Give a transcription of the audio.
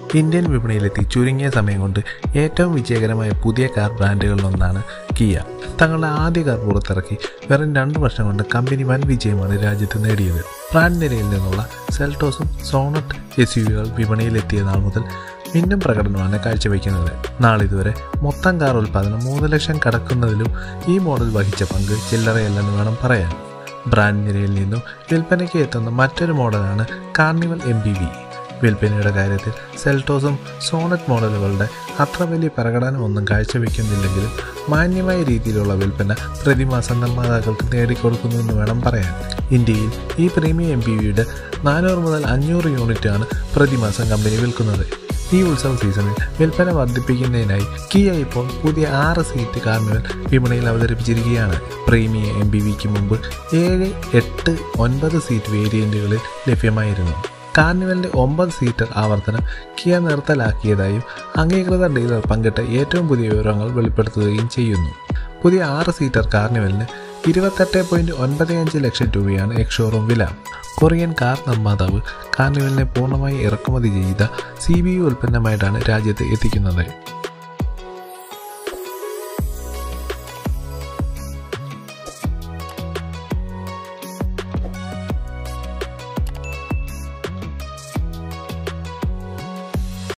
Indian വിപണിയിലെത്തി ചുരുങ്ങിയ സമയം കൊണ്ട് ഏറ്റവും വിജയകരമായ പുതിയ കാർ ബ്രാൻഡുകളിലൊന്നാണ് കിയ തങ്ങളുടെ ആദ്യ കാർ പുറത്തിറക്കി വെറും രണ്ട് വർഷം കൊണ്ട് കമ്പനി വൻ വിജയമാണ് രാജ്യത്ത് നേടിയത് ബ്രാൻഡ് നിരയിൽ നിന്നുള്ള സെൽട്ടോസും സോണറ്റ് എസ് യു വികൾ വിപണിയിലെത്തിയ നാൾ മുതൽ മിന്നും പ്രകടനമാണ് കാഴ്ചവെക്കുന്നത് നാളിതുവരെ മൊത്തം കാർ ഉൽപ്പാദനം മൂന്ന് ലക്ഷം കടക്കുന്നതിലും ഈ മോഡൽ വഹിച്ച പങ്ക് ചില്ലറയല്ലെന്ന് വേണം പറയാൻ ബ്രാൻഡ് നിരയിൽ നിന്നും വിൽപ്പനയ്ക്ക് എത്തുന്ന മറ്റൊരു മോഡലാണ് കാർണിവൽ എം ബി വി വിൽപ്പനയുടെ കാര്യത്തിൽ സെൽട്ടോസും സോണറ്റ് മോഡലുകളുടെ അത്ര വലിയ പ്രകടനമൊന്നും കാഴ്ചവെക്കുന്നില്ലെങ്കിലും മാന്യമായ രീതിയിലുള്ള വിൽപ്പന പ്രതിമാസം നിർമ്മാതാക്കൾക്ക് നേടിക്കൊടുക്കുന്നുവെന്ന് വേണം പറയാൻ ഇന്ത്യയിൽ ഈ പ്രീമിയം എം പി വിയുടെ നാനൂറ് മുതൽ അഞ്ഞൂറ് യൂണിറ്റാണ് പ്രതിമാസം കമ്പനി വിൽക്കുന്നത് ഈ ഉത്സവ സീസണിൽ വിൽപ്പന വർദ്ധിപ്പിക്കുന്നതിനായി കിയ ഇപ്പോൾ പുതിയ ആറ് സീറ്റ് കാർണിവൽ വിപണിയിൽ അവതരിപ്പിച്ചിരിക്കുകയാണ് പ്രീമിയം എം ബി വിക്ക് മുമ്പ് ഏഴ് എട്ട് ഒൻപത് സീറ്റ് വേരിയന്റുകളിൽ ലഭ്യമായിരുന്നു കാർണിവലിന്റെ ഒമ്പത് സീറ്റർ ആവർത്തനം കിയ നിർത്തലാക്കിയതായും അംഗീകൃത ഡീലർ പങ്കിട്ട ഏറ്റവും പുതിയ വിവരങ്ങൾ വെളിപ്പെടുത്തുകയും ചെയ്യുന്നു പുതിയ ആറ് സീറ്റർ കാർണിവലിന് ഇരുപത്തെട്ട് പോയിന്റ് ഒൻപത് അഞ്ച് ലക്ഷം രൂപയാണ് എക്സ്ഷോറൂം വില കൊറിയൻ കാർ നിർമ്മാതാവ് കാർണിവലിനെ പൂർണ്ണമായി ഇറക്കുമതി ചെയ്ത സി ബി യു ഉൽപ്പന്നമായിട്ടാണ് രാജ്യത്ത് എത്തിക്കുന്നത്